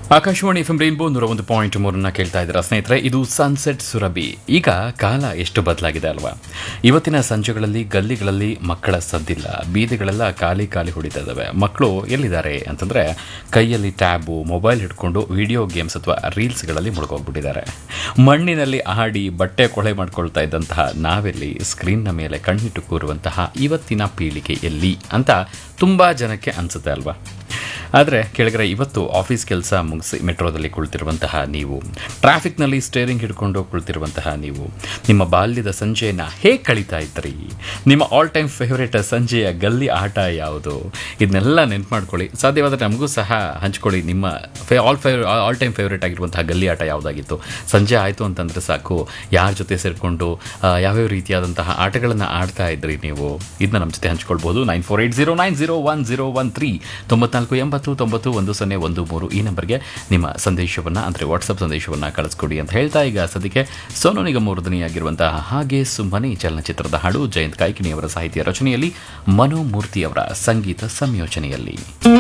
Akashvani F rainbow ನೂರ ಒಂದು point ಮೂರನ್ನ ಕೇಳ್ತಾ ಇದ್ದೀರಾ ಸ್ನೇಹಿತರೆ ಇದು ಸನ್ಸೆಟ್ ಸುರಭಿ ಈಗ ಕಾಲ ಎಷ್ಟು ಬದಲಾಗಿದೆ ಅಲ್ವಾ ಇವತ್ತಿನ ಸಂಜೆಗಳಲ್ಲಿ ಗಲ್ಲಿಗಳಲ್ಲಿ ಮಕ್ಕಳ ಸದ್ದಿಲ್ಲ ಬೀದಿಗಳೆಲ್ಲ ಖಾಲಿ ಖಾಲಿ ಹೊಡಿತಾ ಇದ್ದಾವೆ ಮಕ್ಕಳು ಎಲ್ಲಿದ್ದಾರೆ ಅಂತಂದ್ರೆ ಕೈಯಲ್ಲಿ ಟ್ಯಾಬು ಮೊಬೈಲ್ ಹಿಡ್ಕೊಂಡು ವಿಡಿಯೋ ಗೇಮ್ಸ್ ಅಥವಾ ರೀಲ್ಸ್ಗಳಲ್ಲಿ ಮುಳುಗೋಗ್ಬಿಟ್ಟಿದ್ದಾರೆ ಮಣ್ಣಿನಲ್ಲಿ ಆಡಿ ಬಟ್ಟೆ ಕೊಳೆ ಮಾಡ್ಕೊಳ್ತಾ ಇದ್ದಂತಹ ನಾವೆಲ್ಲಿ ಸ್ಕ್ರೀನ್ನ ಮೇಲೆ ಕಣ್ಣಿಟ್ಟು ಕೂರುವಂತಹ ಇವತ್ತಿನ ಪೀಳಿಗೆ ಎಲ್ಲಿ ಅಂತ ತುಂಬಾ ಜನಕ್ಕೆ ಅನ್ಸುತ್ತೆ ಅಲ್ವಾ ಆದರೆ ಕೆಳಗಡೆ ಇವತ್ತು ಆಫೀಸ್ ಕೆಲಸ ಮುಗಿಸಿ ಮೆಟ್ರೋದಲ್ಲಿ ಕುಳಿತಿರುವಂತಹ ನೀವು ಟ್ರಾಫಿಕ್ನಲ್ಲಿ ಸ್ಟೇರಿಂಗ್ ಹಿಡ್ಕೊಂಡು ಕುಳಿತಿರುವಂತಹ ನೀವು ನಿಮ್ಮ ಬಾಲ್ಯದ ಸಂಜೆಯನ್ನು ಹೇಗೆ ಕಳೀತಾ ಇದ್ರಿ ನಿಮ್ಮ ಆಲ್ ಟೈಮ್ ಫೇವರೇಟ್ ಸಂಜೆಯ ಗಲ್ಲಿ ಆಟ ಯಾವುದು ಇದನ್ನೆಲ್ಲ ನೆನ್ಪು ಮಾಡ್ಕೊಳ್ಳಿ ಸಾಧ್ಯವಾದರೆ ನಮಗೂ ಸಹ ಹಂಚ್ಕೊಳ್ಳಿ ನಿಮ್ಮ ಫೇ all fave all time favourite ಆಗಿರುವಂತಹ ಗಲ್ಲಿ ಆಟ ಯಾವುದಾಗಿತ್ತು ಸಂಜೆ ಆಯಿತು ಅಂತಂದರೆ ಸಾಕು ಯಾರ ಜೊತೆ ಸೇರಿಕೊಂಡು ಯಾವ್ಯಾವ ರೀತಿಯಾದಂತಹ ಆಟಗಳನ್ನು ಆಡ್ತಾ ಇದ್ರಿ ನೀವು ಇದನ್ನ ನಮ್ಮ ಜೊತೆ ಹಂಚ್ಕೊಳ್ಬೋದು nine four eight zero nine zero one zero one three ತೊಂಬತ್ನಾಲ್ಕು ಎಂಬತ್ತು ತೊಂಬತ್ತು ಒಂದು ಸೊನ್ನೆ ಒಂದು ಮೂರು ಈ ನಂಬರ್ಗೆ ನಿಮ್ಮ ಸಂದೇಶವನ್ನು ಅಂದರೆ ವಾಟ್ಸಪ್ ಸಂದೇಶವನ್ನು ಕಳಿಸ್ಕೊಡಿ ಅಂತ ಹೇಳ್ತಾ ಈಗ ಸದ್ಯಕ್ಕೆ ಸೋನು ನಿಗಮ್ ಅವರು ಧ್ವನಿಯಾಗಿರುವಂತಹ ಹಾಗೆ ಸುಮ್ಮನೆ ಚಲನಚಿತ್ರದ ಹಾಡು ಜಯಂತ್ ಕಾಯ್ಕಿಣಿಯವರ ಸಾಹಿತ್ಯ ರಚನೆಯಲ್ಲಿ ಮನೋಮೂರ್ತಿ ಅವರ ಸಂಗೀತ ಸಂಯೋಜನೆಯಲ್ಲಿ